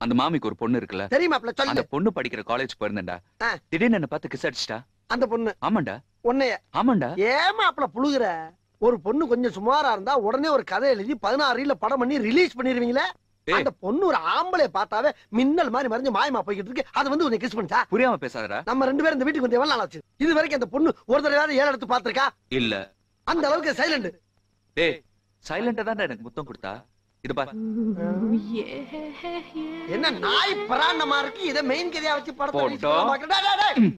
அந்த மாமிக்கு ஒரு பொண்ணு இருக்குல்ல தெரியுமாப்ல அந்த சொல்லு பொண்ணு படிக்கிற காலேஜ் போயிருந்தேன்டா ஆ. திடீர்னு என்ன பார்த்து கிஸ் அடிச்சிட்டா அந்த பொண்ணு ஆமாண்டா உன்னைய ஆமாண்டா ஏமாப்ல புழுகுற ஒரு பொண்ணு கொஞ்சம் சுமாரா இருந்தா உடனே ஒரு கதை எழுதி பதினாறு ரீல்ல படம் பண்ணி ரிலீஸ் பண்ணிருவீங்களே ஏய். அந்த பொண்ணு ஒரு ஆம்பளை பார்த்தாவே மின்னல் மாதிரி மறைஞ்சு மாயமா போய்கிட்டு இருக்கு அது வந்து உன்னை கிஸ் பண்ணிச்சா புரியாம பேசாதடா நம்ம ரெண்டு பேரும் இந்த வீட்டுக்கு வந்து எவ்வளவு நாள் ஆச்சு இது வரைக்கும் அந்த பொண்ணு ஒரு தடவை ஏழு எடுத்து பாத்திருக்கா இல்ல அந்த அளவுக்கு சைலண்ட் டேய் சைலண்டா தான்டா எனக்கு முத்தம் கொடுத்தா இது பாரு என்ன நாய் பிராண்டமா இருக்கு இதை மெயின் கதையா வச்சு படத்தை போட்டோ. release பண்ண பார்க்கறேன். டேய், டேய், டேய்.